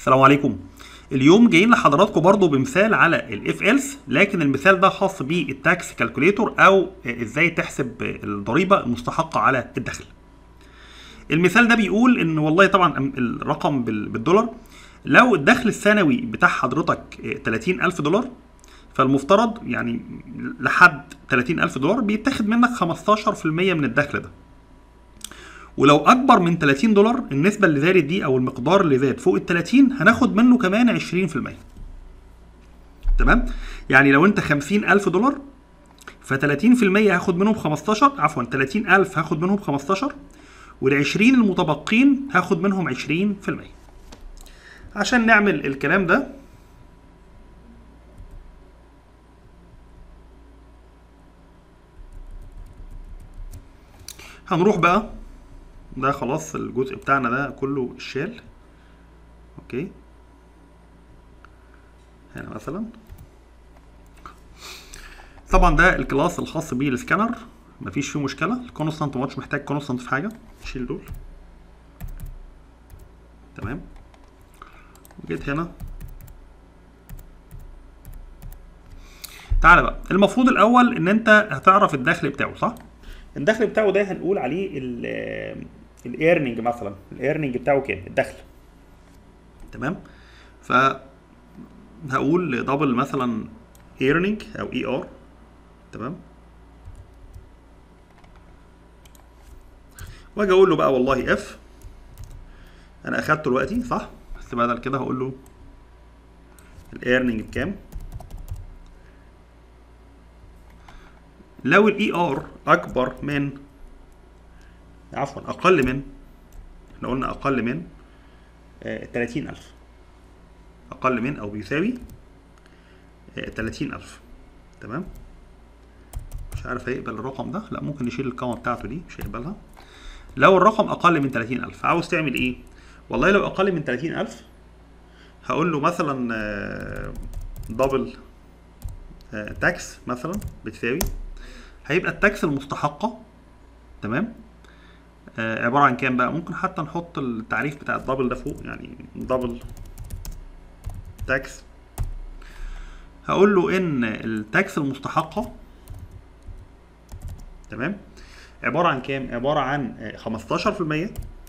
السلام عليكم اليوم جايين لحضراتكم برضو بمثال على الاف ايلس لكن المثال ده خاص بالتاكس كالكوليتور او ازاي تحسب الضريبه المستحقه على الدخل المثال ده بيقول ان والله طبعا الرقم بال- بالدولار لو الدخل السنوي بتاع حضرتك 30000 دولار فالمفترض يعني لحد 30000 دولار بيتاخد منك 15% من الدخل ده ولو اكبر من 30 دولار النسبه اللي زادت دي او المقدار اللي زاد فوق ال 30 هناخد منه كمان 20% تمام يعني لو انت 50000 دولار ف 30% هاخد منهم 15 عفوا 30000 هاخد منهم 15 وال 20 المتبقين هاخد منهم 20% عشان نعمل الكلام ده هنروح بقى ده خلاص الجزء بتاعنا ده كله الشال اوكي هنا مثلا طبعا ده الكلاس الخاص بيه السكانر مفيش فيه مشكله الكونستانت ماتش محتاج كونستانت في حاجه نشيل دول تمام جيت هنا تعالى بقى المفروض الاول ان انت هتعرف الدخل بتاعه صح الدخل بتاعه ده هنقول عليه الايرننج مثلا الايرننج بتاعه كام الدخل تمام ف هقول دبل مثلا ايرننج او اي ار تمام واجي اقول له بقى والله اف انا اخدته دلوقتي صح بس بدل كده هقول له الايرننج بكام لو الاي ار اكبر من عفوا اقل من احنا قلنا اقل من آه 30000 اقل من او بيساوي آه 30000 تمام مش عارف هيقبل الرقم ده لا ممكن نشيل القامه بتاعته دي مش هيقبلها لو الرقم اقل من 30000 عاوز تعمل ايه والله لو اقل من 30000 هقول له مثلا دبل تاكس مثلا بتساوي هيبقى التاكس المستحقة تمام آه عبارة عن كام بقى ممكن حتى نحط التعريف بتاع الدبل ده فوق يعني دبل تاكس هقول له ان التاكس المستحقة تمام عبارة عن كام عبارة عن 15% اللي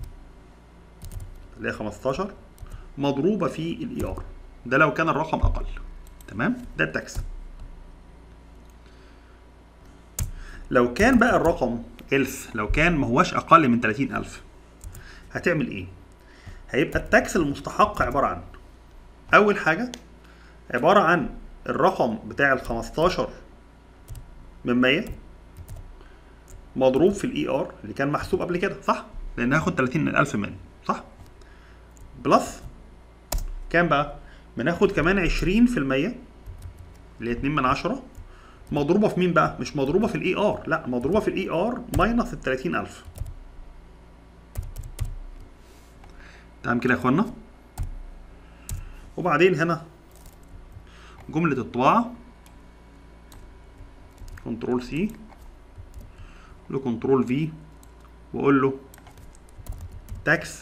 هي 15 مضروبة في الاي ار ده لو كان الرقم اقل تمام ده التاكس لو كان بقى الرقم إلف لو كان ما هواش أقل من 30000 هتعمل إيه؟ هيبقى التاكس المستحق عبارة عن أول حاجة عبارة عن الرقم بتاع ال 15 من 100 مضروب في الاي ار اللي كان محسوب قبل كده صح؟ لأن هاخد 30000 منه صح؟ بلس كام بقى؟ بناخد كمان 20% اللي هي 2 من 10 مضروبه في مين بقى؟ مش مضروبه في الاي ار، لا مضروبه في الاي ار ماينس ال 30000. تمام كده يا اخوانا؟ وبعدين هنا جملة الطباعة كنترول سي له كنترول في واقول له تاكس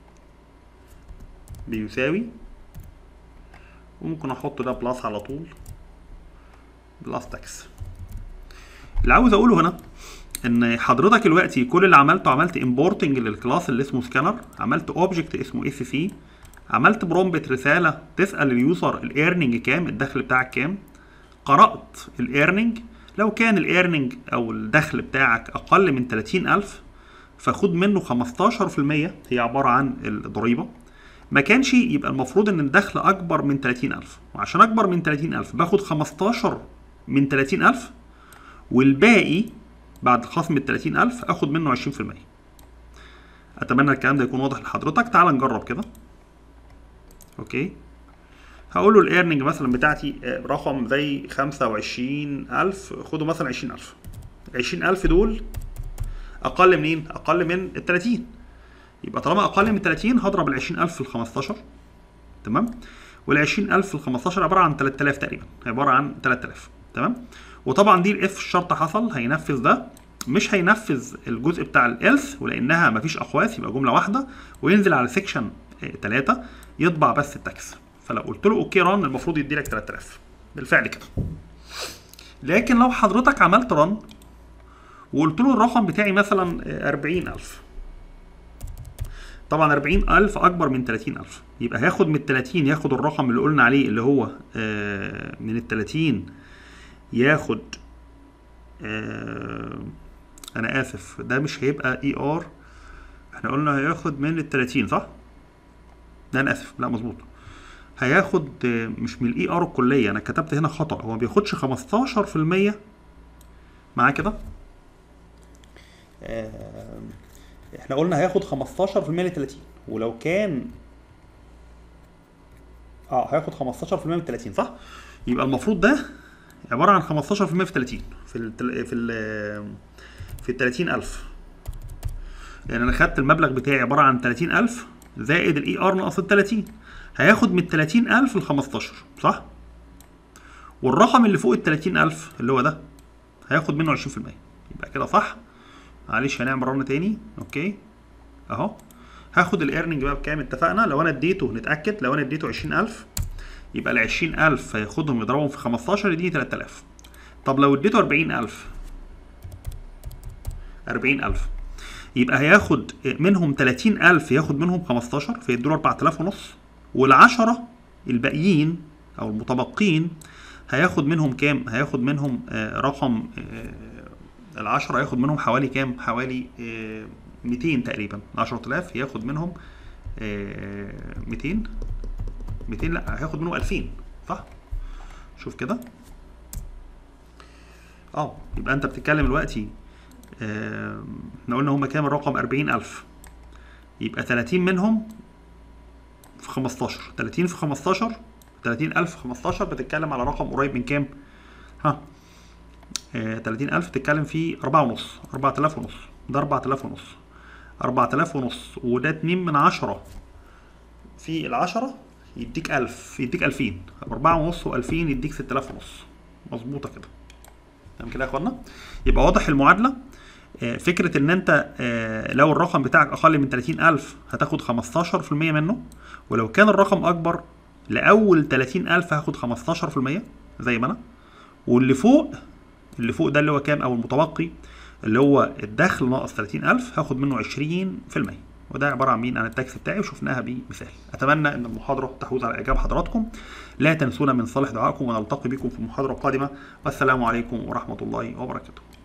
بيساوي وممكن احط ده بلس على طول بلس تاكس اللي عاوز اقوله هنا ان حضرتك دلوقتي كل اللي عملته عملت امبورتنج للكلاس اللي اسمه سكانر عملت اوبجكت اسمه اف سي عملت برومبت رساله تسال اليوزر الايرننج كام الدخل بتاعك كام قرات الايرننج لو كان الايرننج او الدخل بتاعك اقل من 30000 فخد منه 15% هي عباره عن الضريبه ما كانش يبقى المفروض ان الدخل اكبر من 30000 وعشان اكبر من 30000 باخد 15 من 30000 والباقي بعد خصم ال 30000 اخد منه 20% اتمنى الكلام ده يكون واضح لحضرتك تعال نجرب كده اوكي هقول له الايرننج مثلا بتاعتي رقم زي 25000 خدوا مثلا 20000 ال 20000 دول اقل منين اقل من ال 30 يبقى طالما اقل من 30 هضرب ال 20000 في ال 15 تمام وال 20000 في ال 15 عباره عن 3000 تقريبا عباره عن 3000 تمام وطبعا دي الاف الشرط حصل هينفذ ده مش هينفذ الجزء بتاع الالس ولانها مفيش اقواس يبقى جمله واحده وينزل على سيكشن 3 يطبع بس التاكس فلو قلت له اوكي ران المفروض يدي لك 3000 بالفعل كده لكن لو حضرتك عملت ران وقلت له الرقم بتاعي مثلا 40000 طبعا 40000 اكبر من 30000 يبقى هياخد من ال 30 ياخد الرقم اللي قلنا عليه اللي هو آه، من ال 30 ياخد آه، انا اسف ده مش هيبقى اي ار احنا قلنا هياخد من ال 30 صح؟ لا انا اسف لا مظبوط هياخد آه، مش من الاي ار الكليه انا كتبت هنا خطا هو ما بياخدش 15% معاه كده آه، احنا قلنا هياخد 15% ل 30 ولو كان اه هياخد 15% من 30 صح؟ يبقى المفروض ده عباره عن 15% في 30 في ال في ال في ال 30000 لان انا خدت المبلغ بتاعي عباره عن 30000 زائد الاي ار ناقص ال 30 هياخد من 30000 ل 15 صح؟ والرقم اللي فوق ال 30000 اللي هو ده هياخد منه 20% يبقى كده صح؟ معلش هنعمل رن تاني اوكي اهو هاخد الايرننج بقى بكام اتفقنا لو انا اديته نتاكد لو انا اديته 20000 يبقى ال 20000 هياخدهم يضربهم في 15 يديني 3000 طب لو اديته 40000 40000 يبقى هياخد منهم 30000 ياخد منهم 15 فيدوا له 4000 ونص وال10 الباقيين او المتبقين هياخد منهم كام؟ هياخد منهم آه رقم آه العشرة هياخد منهم حوالي كام؟ حوالي آه 200 تقريبا 10000 ياخد منهم آه 200 200 لا هياخد منهم 2000 صح؟ شوف كده اه يبقى انت بتتكلم دلوقتي آه، احنا قلنا هما كام الرقم 40000 يبقى 30 منهم في 15 30 في 15 30000 في 15 بتتكلم على رقم قريب من كام؟ ها آه 30000 بتتكلم في 4 ونص 4000 ونص ده 4000 ونص 4000 ونص وده 2 من 10 في العشرة يديك 1000 يديك 2000 4 ونص و2000 يديك 6000 ونص مظبوطة كده تمام كده يا اخوانا يبقى واضح المعادلة آه، فكرة ان انت آه، لو الرقم بتاعك اقل من 30000 هتاخد 15% منه ولو كان الرقم اكبر لاول 30000 هاخد 15% زي ما انا واللي فوق اللي فوق ده اللي هو كام او المتبقي اللي هو الدخل ناقص 30000 هاخد منه 20% وده عباره عن مين عن التاكس بتاعي وشفناها بمثال اتمنى ان المحاضره تحوز على اعجاب حضراتكم لا تنسونا من صالح دعائكم ونلتقي بكم في محاضره قادمه والسلام عليكم ورحمه الله وبركاته